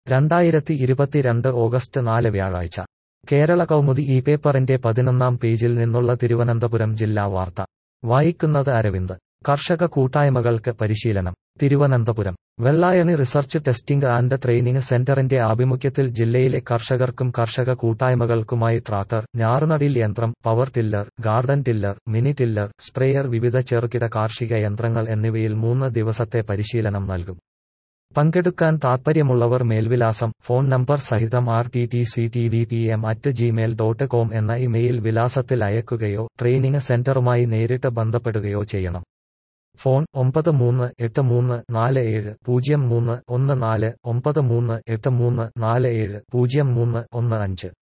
രണ്ടായിരത്തി ഇരുപത്തിരണ്ട് ഓഗസ്റ്റ് നാല് വ്യാഴാഴ്ച കേരള കൗമുദി ഈ പേപ്പറിന്റെ പതിനൊന്നാം പേജിൽ നിന്നുള്ള തിരുവനന്തപുരം ജില്ലാ വാർത്ത വായിക്കുന്നത് അരവിന്ദ് കർഷക കൂട്ടായ്മകൾക്ക് പരിശീലനം Thiruvananthapuram Vellayani research testing and training സെന്ററിന്റെ ആഭിമുഖ്യത്തിൽ ജില്ലയിലെ കർഷകർക്കും കർഷക കൂട്ടായ്മകൾക്കുമായി ട്രാക്ടർ ഞാറുനടിൽ യന്ത്രം power tiller garden tiller mini tiller sprayer വിവിധ ചെറുകിട കാർഷിക യന്ത്രങ്ങൾ എന്നിവയിൽ മൂന്ന് ദിവസത്തെ പരിശീലനം നൽകും പങ്കെടുക്കാൻ താൽപ്പര്യമുള്ളവർ മേൽവിലാസം ഫോൺ നമ്പർ സഹിതം R T T C T V P M at gmail dot com എന്ന ഇമെയിൽ വിലാസത്തിൽ അയക്കുകയോ ട്രെയിനിംഗ് സെന്ററുമായി നേരിട്ട് ബന്ധപ്പെടുകയോ ചെയ്യണം ഫോൺ ഒമ്പത് മൂന്ന് എട്ട് മൂന്ന് നാല് ഏഴ് പൂജ്യം മൂന്ന് ഒന്ന് നാല് ഒമ്പത് മൂന്ന് എട്ട് മൂന്ന് നാല് ഏഴ് പൂജ്യം മൂന്ന് ഒന്ന് അഞ്ച്